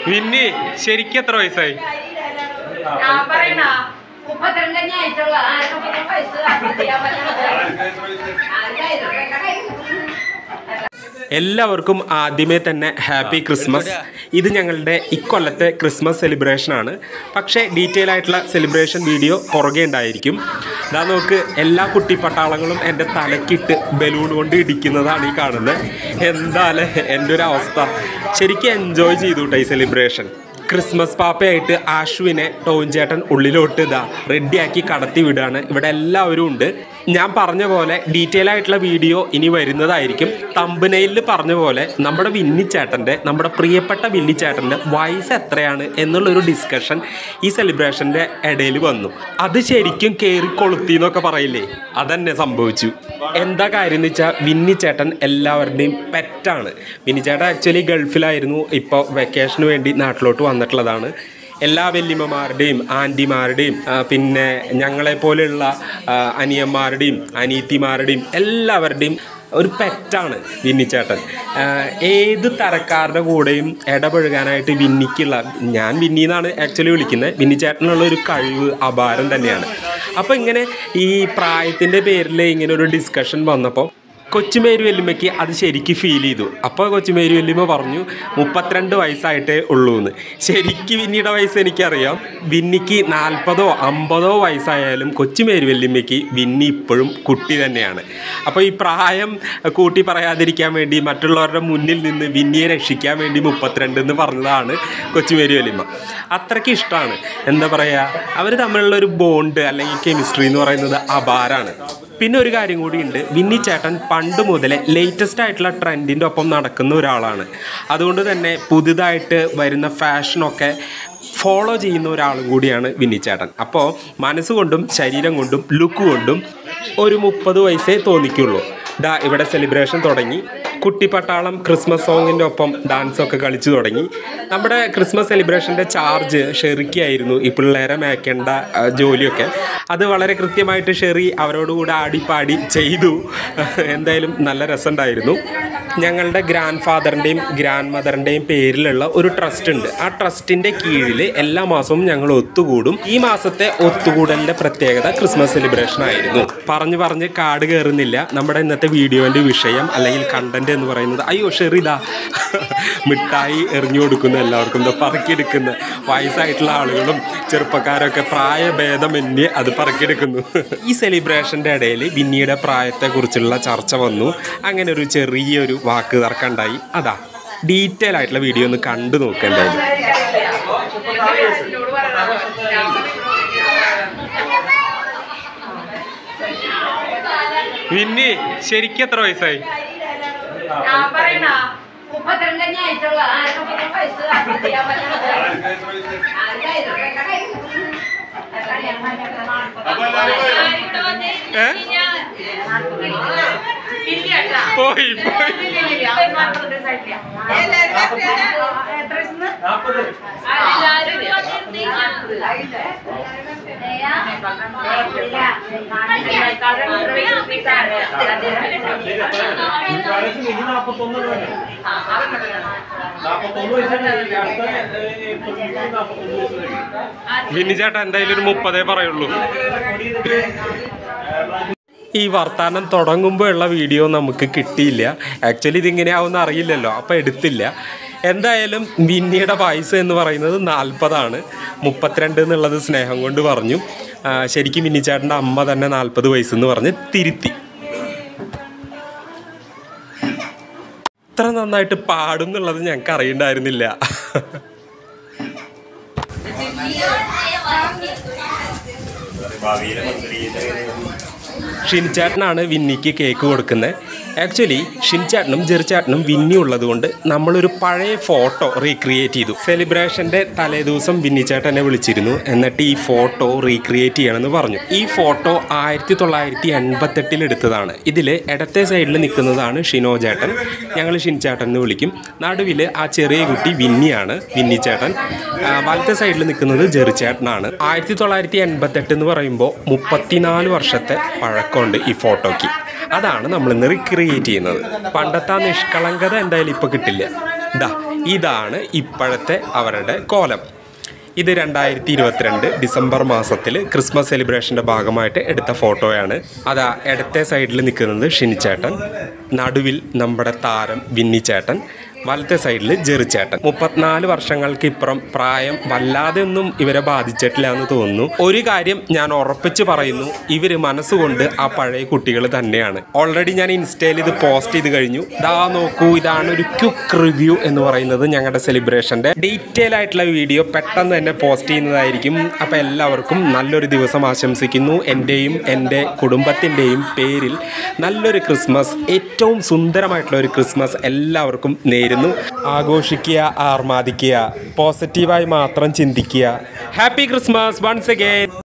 Winnie ശരിക്കും എത്ര വയസ്സായി ഞാൻ പറയണ മുപ്പത്തിരണ്ട് തന്നെ ആയിട്ടുള്ള ആർക്കും പത്ത് വയസ്സ് അഡ്മിറ്റ് ചെയ്യാൻ എല്ലാവർക്കും ആദ്യമേ തന്നെ ഹാപ്പി ക്രിസ്മസ് ഇത് ഞങ്ങളുടെ ഇക്കൊല്ലത്തെ ക്രിസ്മസ് സെലിബ്രേഷൻ ആണ് പക്ഷേ ഡീറ്റെയിൽ ആയിട്ടുള്ള സെലിബ്രേഷൻ വീഡിയോ പുറകെ ഉണ്ടായിരിക്കും ഇതാ നോക്ക് എല്ലാ കുട്ടിപ്പട്ടാളങ്ങളും എൻ്റെ തലക്കിട്ട് ബലൂൺ കൊണ്ട് ഇടിക്കുന്നതാണ് ഈ കാണുന്നത് എന്താല്ലേ എൻ്റെ ഒരു അവസ്ഥ ശരിക്കും എൻജോയ് ചെയ്തു കേട്ടോ ഈ സെലിബ്രേഷൻ ക്രിസ്മസ് പാപ്പയായിട്ട് ആഷുവിനെ ടോൻ ചേട്ടൻ ഉള്ളിലോട്ട് ഇതാ റെഡിയാക്കി കടത്തി വിടുകയാണ് ഇവിടെ എല്ലാവരും ഉണ്ട് ഞാൻ പറഞ്ഞ പോലെ ഡീറ്റെയിൽ ആയിട്ടുള്ള വീഡിയോ ഇനി വരുന്നതായിരിക്കും തമ്പനയിൽ പറഞ്ഞ പോലെ നമ്മുടെ വിന്നിച്ചേട്ടൻ്റെ നമ്മുടെ പ്രിയപ്പെട്ട വിന്നിച്ചേട്ടൻ്റെ വയസ്സ് എത്രയാണ് എന്നുള്ളൊരു ഡിസ്കഷൻ ഈ സെലിബ്രേഷൻ്റെ ഇടയിൽ വന്നു അത് ശരിക്കും കയറി കൊളുത്തി എന്നൊക്കെ പറയില്ലേ അതന്നെ സംഭവിച്ചു എന്താ കാര്യം എന്ന് വെച്ചാൽ വിന്നിച്ചേട്ടൻ എല്ലാവരുടെയും പെറ്റാണ് വിന്നിച്ചേട്ടൻ ആക്ച്വലി ഗൾഫിലായിരുന്നു ഇപ്പോൾ വെക്കേഷന് വേണ്ടി നാട്ടിലോട്ട് വന്നിട്ടുള്ളതാണ് എല്ലാ വല്യമ്മമാരുടെയും ആൻറ്റിമാരുടെയും ആ, പിന്നെ ഞങ്ങളെപ്പോലെയുള്ള ആ, അനിയന്മാരുടെയും അനീത്തിമാരുടെയും എല്ലാവരുടെയും ഒരു പെറ്റാണ് വിന്നിച്ചേട്ടൻ ആ, ഏത് തരക്കാരുടെ കൂടെയും ഇടപഴകാനായിട്ട് വിന്നിക്കുള്ള ഞാൻ വിന്നി എന്നാണ് ആക്ച്വലി വിളിക്കുന്നത് വിന്നിച്ചേട്ടനുള്ള ഒരു കഴിവ് അപാരം തന്നെയാണ് അപ്പോൾ ഇങ്ങനെ ഈ പ്രായത്തിൻ്റെ പേരിൽ ഇങ്ങനെ ഒരു ഡിസ്കഷൻ വന്നപ്പോൾ കൊച്ചുമേരി വല്യമ്മയ്ക്ക് അത് ശരിക്കും ഫീൽ ചെയ്തു അപ്പോൾ കൊച്ചുമേരി വല്യമ്മ പറഞ്ഞു മുപ്പത്തിരണ്ട് വയസ്സായിട്ടേ ഉള്ളൂ എന്ന് ശരിക്കും വിന്നിയുടെ വയസ്സ് എനിക്കറിയാം വിന്നിക്ക് നാൽപ്പതോ അമ്പതോ വയസ്സായാലും കൊച്ചുമേരി വല്യമ്മയ്ക്ക് വിന്നി ഇപ്പോഴും കുട്ടി തന്നെയാണ് അപ്പോൾ ഈ പ്രായം കൂട്ടി പറയാതിരിക്കാൻ വേണ്ടി മറ്റുള്ളവരുടെ മുന്നിൽ നിന്ന് വിന്നിയെ രക്ഷിക്കാൻ വേണ്ടി മുപ്പത്തിരണ്ട് എന്ന് പറഞ്ഞതാണ് കൊച്ചുമേരി വല്യമ്മ അത്രയ്ക്ക് ഇഷ്ടമാണ് എന്താ പറയുക അവർ തമ്മിലുള്ള ഒരു ബോണ്ട് അല്ലെങ്കിൽ കെമിസ്ട്രി എന്ന് പറയുന്നത് അപാരാണ് പിന്നെ ഒരു കാര്യം കൂടിയുണ്ട് വിന്നി ചേട്ടൻ പണ്ട് മുതലേ ലേറ്റസ്റ്റ് ആയിട്ടുള്ള ട്രെൻഡിൻ്റെ ഒപ്പം നടക്കുന്ന ഒരാളാണ് അതുകൊണ്ട് തന്നെ പുതുതായിട്ട് വരുന്ന ഫാഷനൊക്കെ ഫോളോ ചെയ്യുന്ന ഒരാളും കൂടിയാണ് വിന്നി ചേട്ടൻ അപ്പോൾ മനസ്സുകൊണ്ടും ശരീരം കൊണ്ടും ലുക്ക് കൊണ്ടും ഒരു മുപ്പത് വയസ്സേ തോന്നിക്കുള്ളൂ ദാ ഇവിടെ സെലിബ്രേഷൻ തുടങ്ങി കുട്ടിപ്പട്ടാളം ക്രിസ്മസ് സോങ്ങിൻ്റെ ഒപ്പം ഡാൻസ് ഒക്കെ കളിച്ചു തുടങ്ങി നമ്മുടെ ക്രിസ്മസ് സെലിബ്രേഷൻ്റെ ചാർജ് ഷെറിക്കായിരുന്നു ഈ പിള്ളേരെ മേക്കേണ്ട ആ, ജോലിയൊക്കെ അത് വളരെ കൃത്യമായിട്ട് ഷെറി അവരോടുകൂടെ ആടിപ്പാടി ചെയ്തു എന്തായാലും നല്ല രസമുണ്ടായിരുന്നു ഞങ്ങളുടെ ഗ്രാൻഡ് ഫാദറിൻ്റെയും ഗ്രാൻഡ് മദറിൻ്റെയും പേരിലുള്ള ഒരു ട്രസ്റ്റ് ഉണ്ട് ആ ട്രസ്റ്റിൻ്റെ കീഴിൽ എല്ലാ മാസവും ഞങ്ങൾ ഒത്തുകൂടും ഈ മാസത്തെ ഒത്തുകൂടലിൻ്റെ പ്രത്യേകത ക്രിസ്മസ് സെലിബ്രേഷൻ ആയിരുന്നു പറഞ്ഞു പറഞ്ഞ് കാട് കയറുന്നില്ല നമ്മുടെ ഇന്നത്തെ വീഡിയോൻ്റെ വിഷയം അല്ലെങ്കിൽ കണ്ടന്റ് എന്ന് പറയുന്നത് അയ്യോ ഷെറിതാ മിഠായി എറിഞ്ഞു കൊടുക്കുന്ന എല്ലാവർക്കും എന്താ പറക്കിയെടുക്കുന്ന വയസ്സായിട്ടുള്ള ആളുകളും ചെറുപ്പക്കാരൊക്കെ പ്രായഭേദമന്യേ അത് പറക്കിയെടുക്കുന്നു ഈ സെലിബ്രേഷൻ്റെ ഇടയിൽ വിന്നിയുടെ പ്രായത്തെക്കുറിച്ചുള്ള ചർച്ച വന്നു അങ്ങനെ ഒരു ചെറിയൊരു വാക്ക് തർക്കമുണ്ടായി അതാ ഡീറ്റെയിൽ ആയിട്ടുള്ള വീഡിയോ ഒന്ന് കണ്ടു നോക്കേണ്ടായിരുന്നു വിന്നി ശരിക്കും എത്ര വയസ്സായി ഞാൻ പറയണ മുപ്പത്തിരണ്ട് തന്നെ ആയിട്ടുള്ള ആർക്കും പത്ത് വയസ്സ് അഡ്മിറ്റ് ചെയ്യാൻ ഏ? പോയി പോയി വിന്നി ചേട്ടാ എന്തായാലും ഒരു മുപ്പതേ പറയുള്ളൂ ഈ വർത്താനം തുടങ്ങുമ്പോഴുള്ള വീഡിയോ നമുക്ക് കിട്ടിയില്ല ആക്ച്വലി ഇതിങ്ങനെയാവുമെന്ന് അറിയില്ലല്ലോ അപ്പോൾ എടുത്തില്ല എന്തായാലും വിന്നിയുടെ വയസ്സ് എന്ന് പറയുന്നത് നാൽപ്പതാണ് മുപ്പത്തിരണ്ട് എന്നുള്ളത് സ്നേഹം കൊണ്ട് പറഞ്ഞു ആ, ശരിക്കും വിന്നിച്ചേട്ടൻ്റെ അമ്മ തന്നെ നാൽപ്പത് വയസ്സെന്ന് പറഞ്ഞ് തിരുത്തി ഇത്ര നന്നായിട്ട് പാടും എന്നുള്ളത് ഞങ്ങൾക്ക് അറിയണ്ടായിരുന്നില്ല ഷിൻചാട്ടനാണ് വിന്നിക്ക് കേക്ക് കൊടുക്കുന്നത് ആക്ച്വലി ഷിൻചാട്ടനും ജെറിച്ചാട്ടനും വിന്നി ഉള്ളതുകൊണ്ട് നമ്മളൊരു പഴയ ഫോട്ടോ റീക്രിയേറ്റ് ചെയ്തു സെലിബ്രേഷൻ്റെ തലേദിവസം വിന്നിച്ചേട്ടനെ വിളിച്ചിരുന്നു എന്നിട്ട് ഈ ഫോട്ടോ റീക്രിയേറ്റ് ചെയ്യണമെന്ന് പറഞ്ഞു ഈ ഫോട്ടോ ആയിരത്തി തൊള്ളായിരത്തി എൺപത്തെട്ടിൽ എടുത്തതാണ് ഇതിൽ ഇടത്തെ സൈഡിൽ നിൽക്കുന്നതാണ് ഷിനോ ചേട്ടൻ ഞങ്ങൾ ഷിൻചാട്ടൻ എന്ന് വിളിക്കും നടുവിൽ ആ ചെറിയ കുട്ടി വിന്നിയാണ് വിന്നിച്ചേട്ടൻ ആ, വലത്തെ സൈഡിൽ നിൽക്കുന്നത് ജെറിച്ചേട്ടനാണ് ആയിരത്തി തൊള്ളായിരത്തി എൺപത്തെട്ട് എന്ന് പറയുമ്പോൾ മുപ്പത്തിനാല് വർഷത്തെ പഴക്കമുണ്ട് ഈ ഫോട്ടോയ്ക്ക് അതാണ് നമ്മൾ ഇന്ന് റീക്രിയേറ്റ് ചെയ്യുന്നത് പണ്ടത്തെ ആ നിഷ്കളങ്കത എന്തായാലും ഇപ്പോൾ കിട്ടില്ല ഇതാ ഇതാണ് ഇപ്പോഴത്തെ അവരുടെ കോലം ഇത് രണ്ടായിരത്തി ഇരുപത്തിരണ്ട് ഡിസംബർ മാസത്തിൽ ക്രിസ്മസ് സെലിബ്രേഷൻ്റെ ഭാഗമായിട്ട് എടുത്ത ഫോട്ടോയാണ് അതാ ഇടത്തെ സൈഡിൽ നിൽക്കുന്നത് ഷിനിച്ചേട്ടൻ നടുവിൽ നമ്മുടെ താരം വിന്നിച്ചേട്ടൻ വലത്തെ സൈഡിൽ ജെറിച്ചേട്ടൻ മുപ്പത്തിനാല് വർഷങ്ങൾക്ക് ഇപ്പുറം പ്രായം വല്ലാതെ ഒന്നും ഇവരെ ബാധിച്ചിട്ടില്ല എന്ന് തോന്നുന്നു ഒരു കാര്യം ഞാൻ ഉറപ്പിച്ച് പറയുന്നു ഇവർ മനസ്സുകൊണ്ട് ആ പഴയ കുട്ടികൾ തന്നെയാണ് ഓൾറെഡി ഞാൻ ഇൻസ്റ്റയിൽ ഇത് പോസ്റ്റ് ചെയ്ത് കഴിഞ്ഞു ദാ നോക്കൂ ഇതാണ് ഒരു ക്യുക്ക് റിവ്യൂ എന്ന് പറയുന്നത് ഞങ്ങളുടെ സെലിബ്രേഷൻ്റെ ഡീറ്റെയിൽ ആയിട്ടുള്ള വീഡിയോ പെട്ടെന്ന് തന്നെ പോസ്റ്റ് ചെയ്യുന്നതായിരിക്കും അപ്പോൾ എല്ലാവർക്കും നല്ലൊരു ദിവസം ആശംസിക്കുന്നു എൻ്റെയും എൻ്റെ കുടുംബത്തിൻ്റെയും പേരിൽ നല്ലൊരു ക്രിസ്മസ് ഏറ്റവും സുന്ദരമായിട്ടുള്ള ഒരു ക്രിസ്മസ് എല്ലാവർക്കും നേരുന്നു ആഘോഷിക്കുക ആർമാദിക്കുക പോസിറ്റീവായി മാത്രം ചിന്തിക്കുക ഹാപ്പി ക്രിസ്മസ് വൺസ് അഗൈൻ